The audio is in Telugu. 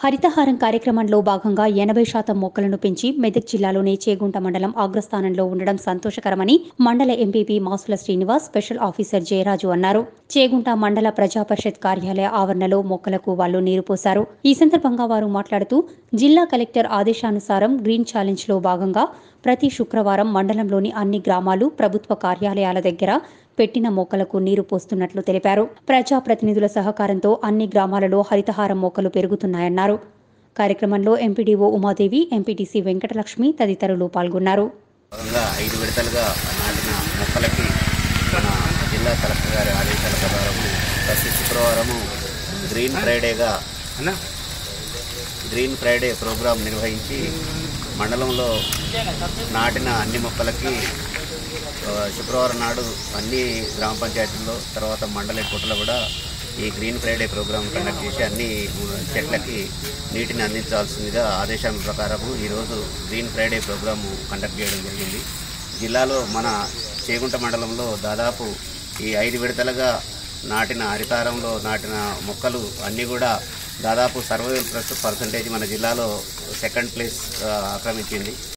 హరితహారం కార్యక్రమంలో భాగంగా ఎనభై శాతం మొక్కలను పెంచి మెదక్ జిల్లాలోని చేగుంట మండలం అగ్రస్థానంలో ఉండడం సంతోషకరమని మండల MPP Masula Srinivas special officer Jayaraju అన్నారు చేగుంట మండల ప్రజా పరిషత్ కార్యాలయ ఆవరణలో మొక్కలకు వాళ్లు నీరు పోశారు ఈ సందర్భంగా వారు మాట్లాడుతూ జిల్లా కలెక్టర్ ఆదేశానుసారం గ్రీన్ ఛాలెంజ్ లో భాగంగా ప్రతి శుక్రవారం మండలంలోని అన్ని గ్రామాలు ప్రభుత్వ కార్యాలయాల దగ్గర పెట్టిన మొక్కలకు నీరు పోస్తున్నట్లు తెలిపారు ప్రజాప్రతినిధుల సహకారంతో అన్ని గ్రామాలలో హరితహారం మొక్కలు పెరుగుతున్నాయన్నారు కార్యక్రమంలో ఎంపీడీఓ ఉమాదేవి ఎంపీటీసీ వెంకటలక్ష్మి తదితరులు పాల్గొన్నారు భాగంగా ఐదు విడతలుగా నాటిన మొక్కలకి మన జిల్లా కలెక్టర్ గారి ఆదేశాల ప్రకారము ప్రతి శుక్రవారము గ్రీన్ ఫ్రైడేగా గ్రీన్ ఫ్రైడే ప్రోగ్రాం నిర్వహించి మండలంలో నాటిన అన్ని మొక్కలకి ఆ, శుక్రవారం నాడు అన్ని గ్రామ పంచాయతీల్లో తర్వాత మండల కోటలో కూడా ఈ గ్రీన్ ఫ్రైడే ప్రోగ్రాం కండక్ట్ చేసి అన్ని చెట్లకి నీటిని అందించాల్సిందిగా ఆదేశాల ప్రకారము ఈరోజు గ్రీన్ ఫ్రైడే ప్రోగ్రాము కండక్ట్ చేయడం జరిగింది జిల్లాలో మన చేగుంట మండలంలో దాదాపు ఈ ఐదు విడతలుగా నాటిన హరితారంలో నాటిన మొక్కలు అన్నీ కూడా దాదాపు సర్వైవల్ పర్సంటేజ్ మన జిల్లాలో సెకండ్ ప్లేస్ ఆ, ఆక్రమించింది